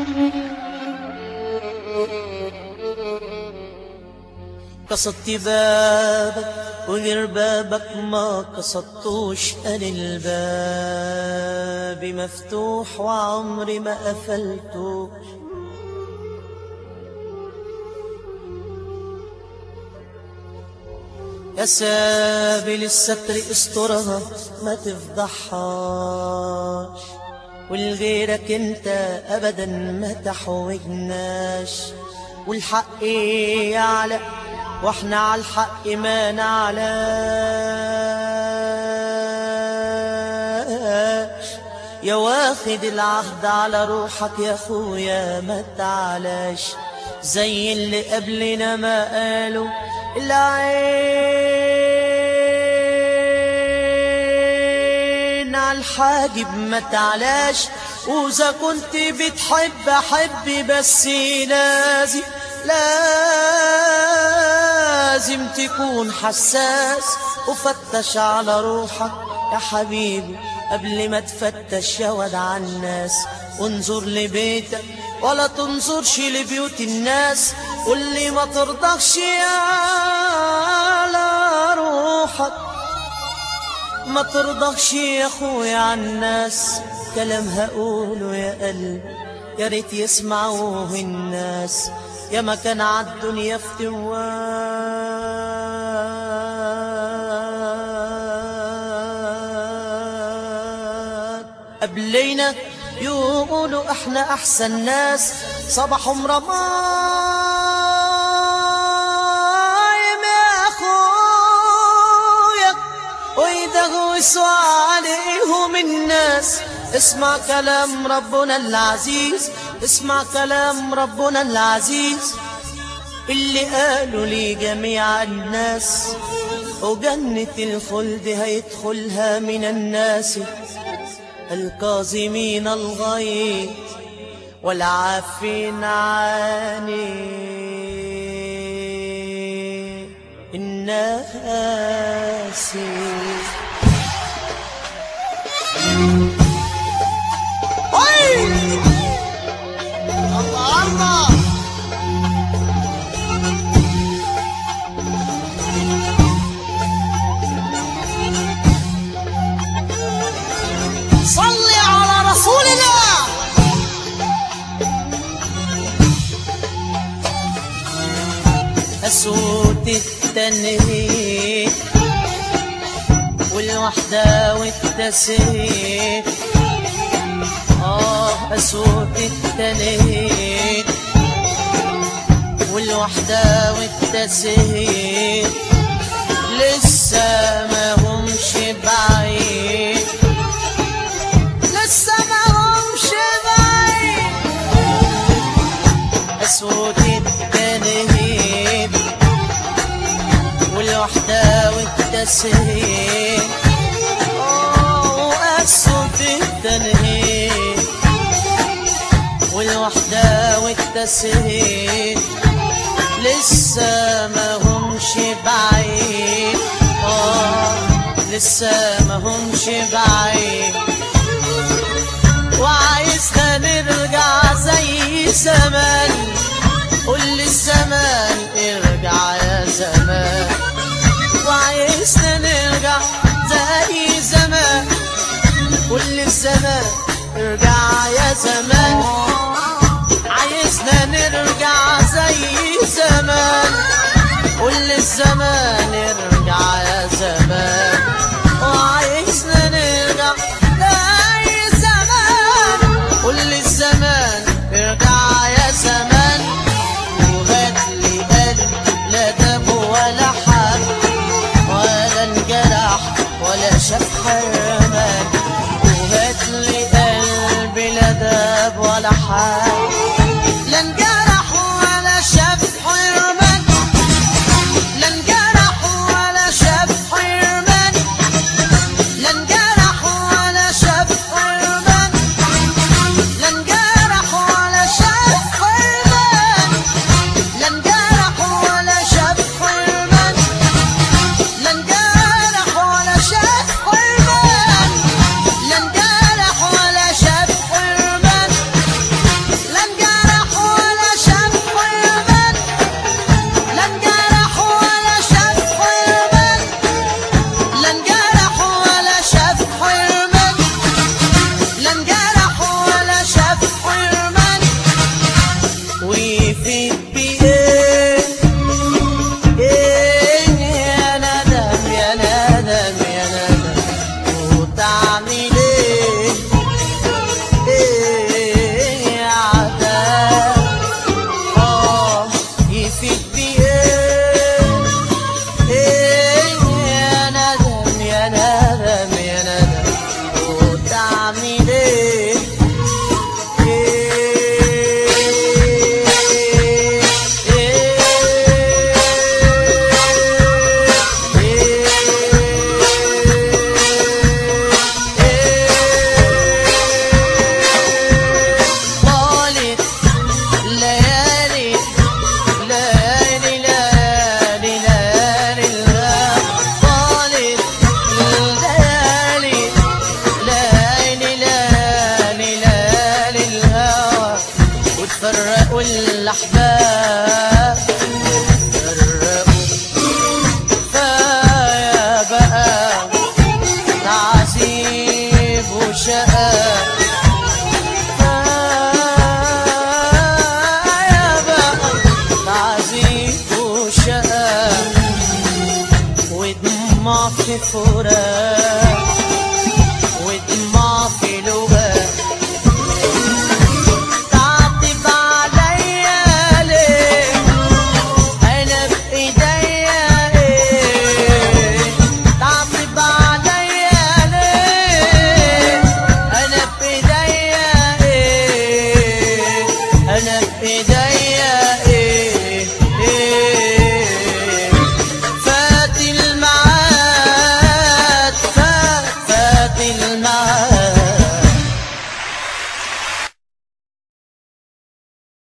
قصدت بابك وغير بابك ما قصدتوش أنا الباب مفتوح وعمري ما قفلته يا سابل الستر استرها ما تفضحهاش ولغيرك انت ابدا ما تحوجناش والحق يعلى واحنا على الحق ما نعلاش يا واخد العهد على روحك يا اخويا ما تعلاش زي اللي قبلنا ما قالوا العين على الحاجب ما تعلاش وإذا كنت بتحب حب بس لازم لازم تكون حساس وفتش على روحك يا حبيبي قبل ما تفتش يا ود على الناس انظر لبيتك ولا تنظرش لبيوت الناس واللي ما ترضخش على روحك ما ترضخش يا اخويا عن الناس كلام هقوله يا قلب يا ريت يسمعوه الناس يا ما كان عالدنيا فتوات قبلينا يقولوا احنا احسن ناس صباحهم رمايم يا اخويا ويدغوسوا عليهم الناس اسمع كلام ربنا العزيز اسمع كلام ربنا العزيز اللي قالوا لي جميع الناس وجنة الخلد هيدخلها من الناس الكاظمين الغيظ والعافين عن الناس الله الله صلي على رسول الله أسود التنهيد والوحدة والتسهيل آه أسود التنهيد والوحدة والتسهيل لسه ما همش بعيد لسه ما همش بعيد أسود التنهيد والوحدة والتسهيل آه وأسود التنهيد والوحدة والتسهيل لسه ما همش بعيد آه لسه ما همش بعيد وعايزنا نرجع زي زمان قول للزمان ارجع يا زمان وعايزنا نرجع زي زمان قول للزمان ارجع يا زمان عايزنا نرجع زي زمان قول للزمان ارجع يا زمان وعايزنا نرجع زي زمان قول للزمان ارجع يا زمان وهات لي قلب لا دم ولا حد ولا انجرح ولا شاف حرمان وهات لي قلب لا داب طمع في فراق